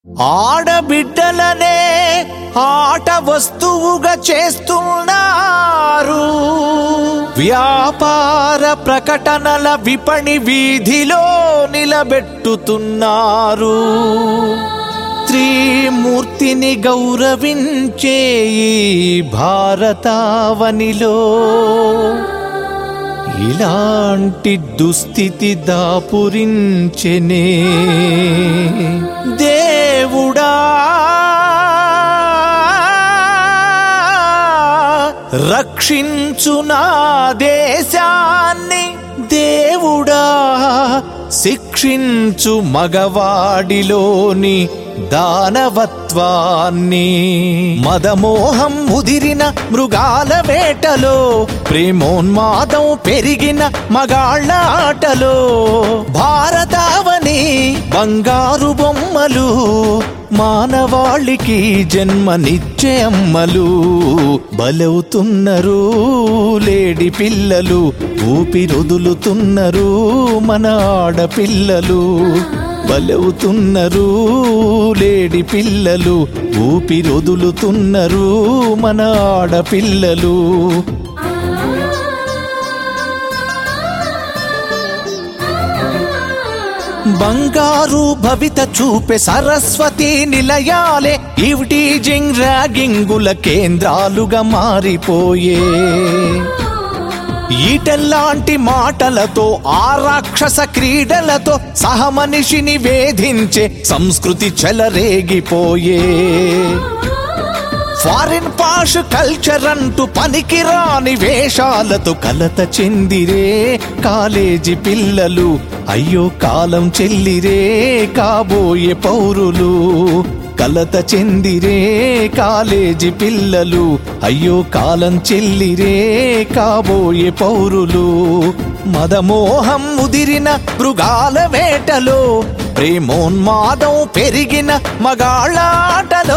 ఆడబిడ్డలనే ఆట వస్తువుగా చేస్తున్నారు వ్యాపార ప్రకటనల విపణి వీధిలో నిలబెట్టుతున్నారు త్రిమూర్తిని గౌరవించే ఈ భారతావనిలో ఇలాంటి దుస్థితి దాపురించెనే దేవుడా రక్షించు నా దేశాన్ని దేవుడా శిక్షించు మగవాడిలోని దానవత్వాన్ని మదమోహం ముదిరిన మృగాల వేటలో ప్రేమోన్మాదం పెరిగిన మగాళ్ళ ఆటలో భారతావని బంగారు బొమ్మలు మానవాళికి జన్మనిచ్చే అమ్మలు బలవుతున్నారు లేడి పిల్లలు ఊపిరొదులుతున్నారు మన ఆడపిల్లలు బలవుతున్నారు లేడి పిల్లలు ఊపిరొదులుతున్నారు మన ఆడపిల్లలు బంగారు భవిత చూపే సరస్వతి నిలయాలే ఈవ్టీజింగ్ ర్యాగింగుల కేంద్రాలుగా మారిపోయే ఈటల్లాంటి మాటలతో ఆ రాక్షస క్రీడలతో సహమనిషిని వేధించే సంస్కృతి చెలరేగిపోయే ఫారిన్ పాష్ కల్చర్ అంటూ పనికిరాని వేషాలతో కలత చెందిరే కాలేజీ పిల్లలు అయ్యో కాలం చెల్లిరే కాబోయే పౌరులు కలత చెందిరే కాలేజీ పిల్లలు అయ్యో కాలం చెల్లిరే కాబోయే పౌరులు మదమోహం ముదిరిన మృగాల వేటలో ప్రేమోన్మాదం పెరిగిన మగాళ్ళాటలో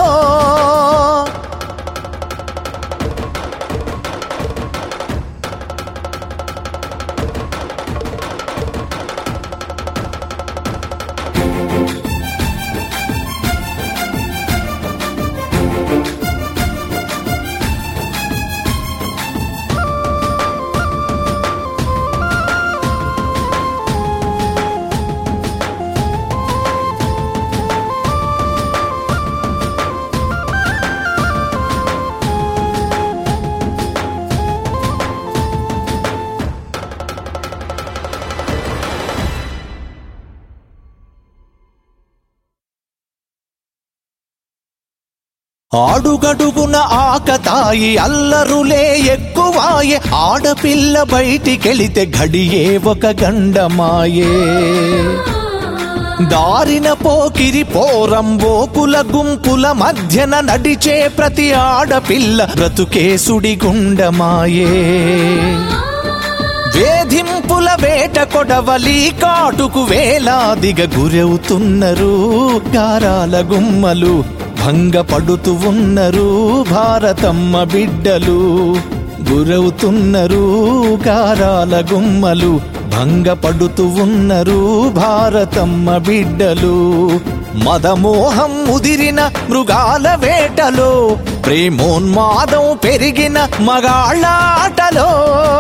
ఆడుగడుగున ఆకతాయి అల్లరులే ఎక్కువాయే ఆడపిల్ల బయటికెళితే ఘడియే ఒక గండమాయే దారిన పోకిరి పోరంబోకుల గుంపుల మధ్యన నడిచే ప్రతి ఆడపిల్ల బ్రతుకేసుడి గుండమాయే వేధింపుల వేట కొడవలి కాటుకు వేలాదిగా గురవుతున్నారు గారాల గుమ్మలు భంగపడుతూ ఉన్నారు భారతమ్మ బిడ్డలు గురవుతున్నారు గారాల గుమ్మలు భంగపడుతూ ఉన్నారు భారతమ్మ బిడ్డలు మదమోహం ముదిరిన మృగాల వేటలో ప్రేమోన్మాదం పెరిగిన మగాళ్ళాటలో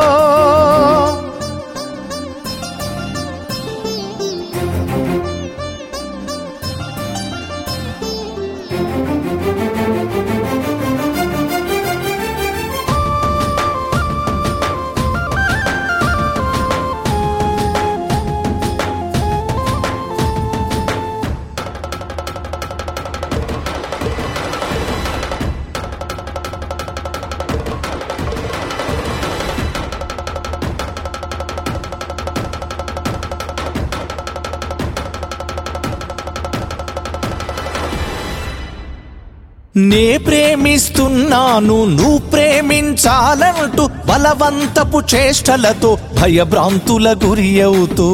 నే ప్రేమిస్తున్నాను నువ్వు ప్రేమించాలంటూ బలవంతపు చేష్టలతో భయభ్రాంతుల గురి అవుతూ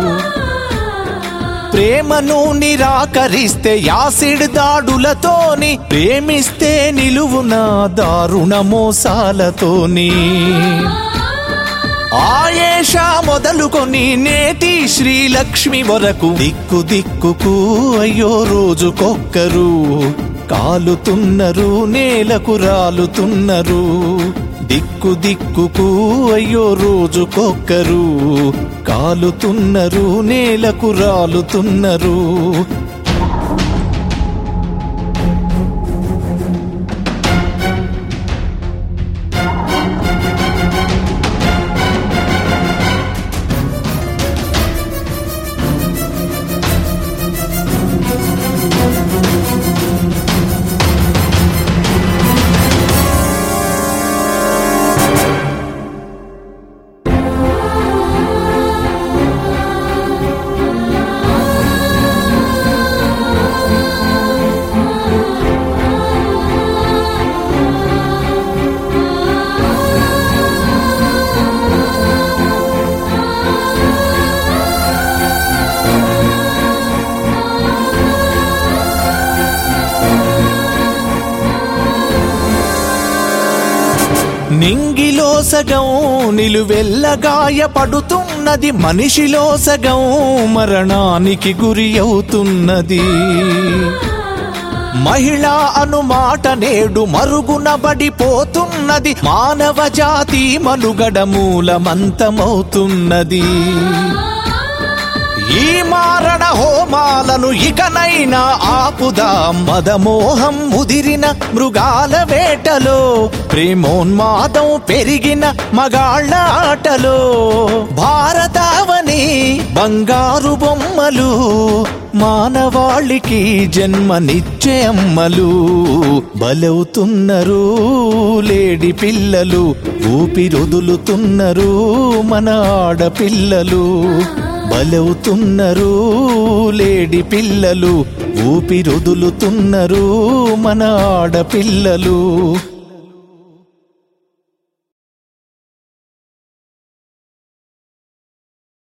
ప్రేమను నిరాకరిస్తే యాసిడ్ దాడులతోని ప్రేమిస్తే నిలువున దారుణ మోసాలతోని ఆయేష మొదలుకొని నేటి శ్రీలక్ష్మి వరకు దిక్కు దిక్కుకు అయ్యో రోజుకొక్కరు కాలుతున్నరు నేలకు రాలుతున్నరు దిక్కు దిక్కుకు అయ్యో రోజుకొక్కరు కాలుతున్నరు నేలకు రాలుతున్నరు నింగిలో సగం నిలువెల్లగాయ పడుతున్నది మనిషిలో సగం మరణానికి గురి అవుతున్నది మహిళా అనుమాట నేడు మరుగున పడిపోతున్నది మానవ జాతి మనుగడ మూలమంతమవుతున్నది ఈ మారణ హోమాలను ఇకనైనా ఆపుదాం మదమోహం ముదిరిన మృగాల వేటలో ప్రేమోన్మాదం పెరిగిన మగాళ్ళ ఆటలో భారతావని బంగారు బొమ్మలు మానవాళికి జన్మనిచ్చే అమ్మలు బలవుతున్నారు లేడి పిల్లలు ఊపిరొదులుతున్నారు మన ఆడపిల్లలు బలవుతున్నారు లేడి పిల్లలు ఊపిరొదులుతున్నారు మన ఆడపిల్లలు